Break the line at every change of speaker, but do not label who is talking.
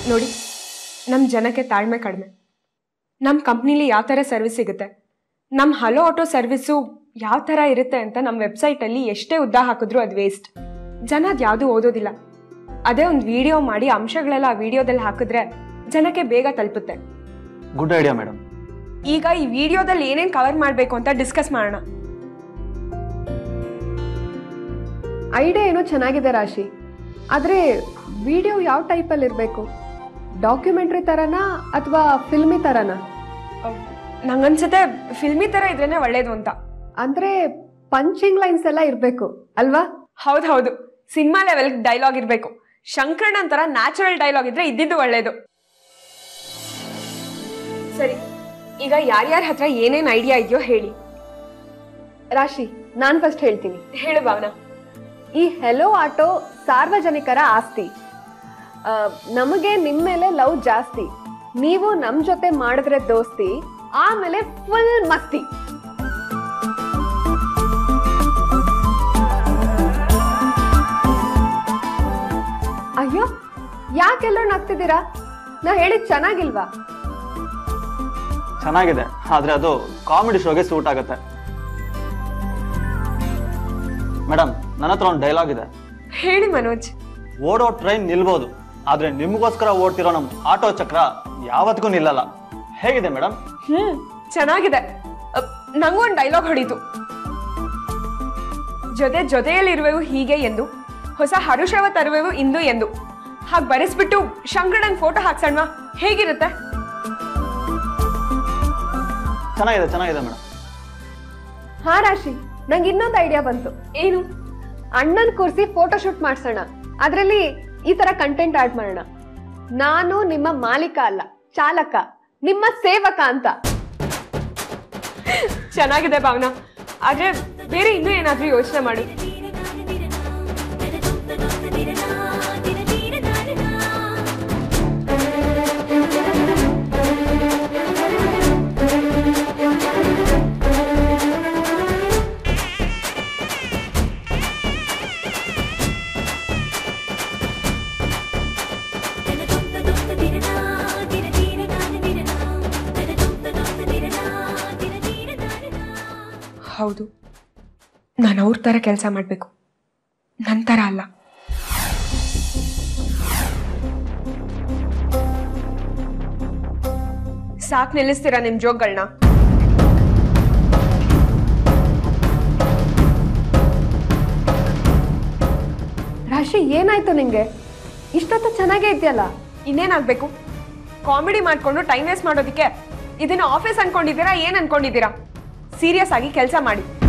ನೋಡಿ ನಮ್ಮ ಜನಕ್ಕೆ ತಾಳ್ಮೆ ಕಡಿಮೆ ನಮ್ಮ ಕಂಪ್ನಿಲಿ ಯಾವ ಥರ ಸರ್ವಿಸ್ ಸಿಗುತ್ತೆ ನಮ್ಮ ಹಲೋ ಆಟೋ ಸರ್ವಿಸು ಯಾವ ಥರ ಇರುತ್ತೆ ಅಂತ ನಮ್ಮ ವೆಬ್ಸೈಟಲ್ಲಿ ಎಷ್ಟೇ ಉದ್ದ ಹಾಕಿದ್ರು ಅದು ವೇಸ್ಟ್ ಜನ ಅದು ಯಾವುದೂ ಓದೋದಿಲ್ಲ ಅದೇ ಒಂದು ವಿಡಿಯೋ ಮಾಡಿ ಅಂಶಗಳೆಲ್ಲ ಆ ವಿಡಿಯೋದಲ್ಲಿ ಹಾಕಿದ್ರೆ ಜನಕ್ಕೆ ಬೇಗ ತಲುಪುತ್ತೆ
ಗುಡ್ ಐಡಿಯಾ ಮೇಡಮ್
ಈಗ ಈ ವಿಡಿಯೋದಲ್ಲಿ ಏನೇನು ಕವರ್ ಮಾಡಬೇಕು ಅಂತ ಡಿಸ್ಕಸ್ ಮಾಡೋಣ
ಐಡಿಯಾ ಏನೋ ಚೆನ್ನಾಗಿದೆ ರಾಶಿ ಆದರೆ ವಿಡಿಯೋ ಯಾವ ಟೈಪಲ್ಲಿ ಇರಬೇಕು ಡಾಕ್ಯುಮೆಂಟ್ರಿ ಥರನಾ ಅಥವಾ ಫಿಲ್ಮಿ ಥರನಾ
ನಂಗನ್ಸುತ್ತೆ ಫಿಲ್ಮಿ ಥರ ಇದ್ರೇನೆ ಒಳ್ಳೇದು ಅಂತ
ಅಂದರೆ ಪಂಚಿಂಗ್ ಲೈನ್ಸ್ ಎಲ್ಲ ಇರಬೇಕು ಅಲ್ವಾ
ಹೌದು ಹೌದು ಸಿನಿಮಾ ಲೆವೆಲ್ ಡೈಲಾಗ್ ಇರಬೇಕು ಶಂಕರಣ್ಣ ಅಂತರ ನ್ಯಾಚುರಲ್ ಡೈಲಾಗ್ ಇದ್ರೆ ಇದ್ದಿದ್ದು ಒಳ್ಳೇದು ಸರಿ ಈಗ ಯಾರ್ಯಾರ ಹತ್ರ ಏನೇನ್ ಐಡಿಯಾ ಇದೆಯೋ ಹೇಳಿ
ರಾಶಿ ನಾನು ಫಸ್ಟ್ ಹೇಳ್ತೀನಿ
ಹೇಳು ಭಾವನಾ
ಈ ಹೆಲೋ ಆಟೋ ಸಾರ್ವಜನಿಕರ ಆಸ್ತಿ ಆ, ನಮಗೆ ನಿಮ್ಮ ಮೇಲೆ ಲವ್ ಜಾಸ್ತಿ ನೀವು ನಮ್ಮ ಜೊತೆ ಮಾಡಿದ್ರೆ ದೋಸ್ತಿ ಆಮೇಲೆ ಫುಲ್ ಮಸ್ತಿ ಅಯ್ಯೋ ಯಾಕೆಲ್ಲರೂ ನಗ್ತಿದ್ದೀರಾ ನಾ ಹೇಳಿದ್ ಚೆನ್ನಾಗಿಲ್ವಾ
ಚೆನ್ನಾಗಿದೆ ಆದ್ರೆ ಅದು ಕಾಮಿಡಿ ಶೋಗೆ ಸೂಟ್ ಆಗುತ್ತೆ ಮೇಡಮ್ ನನ್ನ ಹತ್ರ ಒಂದು ಡೈಲಾಗ್ ಇದೆ
ಹೇಳಿ ಮನೋಜ್
ಓಡೋ ಟ್ರೈನ್ ನಿಲ್ಬೋದು ಆದ್ರೆ ನಿಮಗೋಸ್ಕರ ಓಡ್ತಿರೋ ನಮ್ ಆಟೋ ಚಕ್ರ ಯಾವತ್ತಿಗೂ ನಿಲ್ಲಲ್ಲ ಹೇಗಿದೆ ಮೇಡಮ್
ಹ್ಮ್ ಚೆನ್ನಾಗಿದೆ ಅಪ್, ನಂಗೂ ಒಂದು ಡೈಲಾಗ್ ಹೊಡೀತು ಜೊತೆ ಜೊತೆಯಲ್ಲಿರುವೆವು ಹೀಗೆ ಎಂದು ಹೊಸ ಹರುಷವ ತರುವೆವು ಇಂದು ಎಂದು ಹಾಗೆ ಬರೆಸ್ಬಿಟ್ಟು ಶಂಕರಣ್ಣನ್ ಫೋಟೋ ಹಾಕ್ಸಣ್ವಾ ಹೇಗಿರುತ್ತೆ
ಚೆನ್ನಾಗಿದೆ ಚೆನ್ನಾಗಿದೆ ಮೇಡಮ್
ಹಾ ರಾಶಿ ನಂಗೆ ಇನ್ನೊಂದು ಐಡಿಯಾ ಬಂತು
ಏನು
ಅಣ್ಣನ್ ಕೂರಿಸಿ ಫೋಟೋ ಶೂಟ್ ಮಾಡ್ಸೋಣ ಅದರಲ್ಲಿ ಈ ತರ ಕಂಟೆಂಟ್ ಆಡ್ ಮಾಡೋಣ ನಾನು ನಿಮ್ಮ ಮಾಲೀಕ ಅಲ್ಲ ಚಾಲಕ ನಿಮ್ಮ ಸೇವಕ ಅಂತ
ಚೆನ್ನಾಗಿದೆ ಭಾವನಾ ಆದ್ರೆ ಬೇರೆ ಇನ್ನೂ ಏನಾದ್ರೂ ಯೋಚನೆ ಮಾಡು ಹೌದು ನಾನು ಅವ್ರ ಥರ ಕೆಲಸ ಮಾಡಬೇಕು ನನ್ನ ಥರ ಅಲ್ಲ ಸಾಕ್ ನಿಲ್ಲಿಸ್ತೀರಾ ನಿಮ್ ಜೋಕ್ಗಳನ್ನ
ರಾಶಿ ಏನಾಯ್ತು ನಿಂಗೆ ಇಷ್ಟೊತ್ತು ಚೆನ್ನಾಗೇ ಇದೆಯಲ್ಲ
ಇನ್ನೇನಾಗ್ಬೇಕು ಕಾಮಿಡಿ ಮಾಡ್ಕೊಂಡು ಟೈಮ್ ವೇಸ್ಟ್ ಮಾಡೋದಕ್ಕೆ ಇದನ್ನ ಆಫೀಸ್ ಅನ್ಕೊಂಡಿದ್ದೀರಾ ಏನ್ ಅನ್ಕೊಂಡಿದ್ದೀರಾ ಸೀರಿಯಸ್ ಆಗಿ ಕೆಲಸ ಮಾಡಿ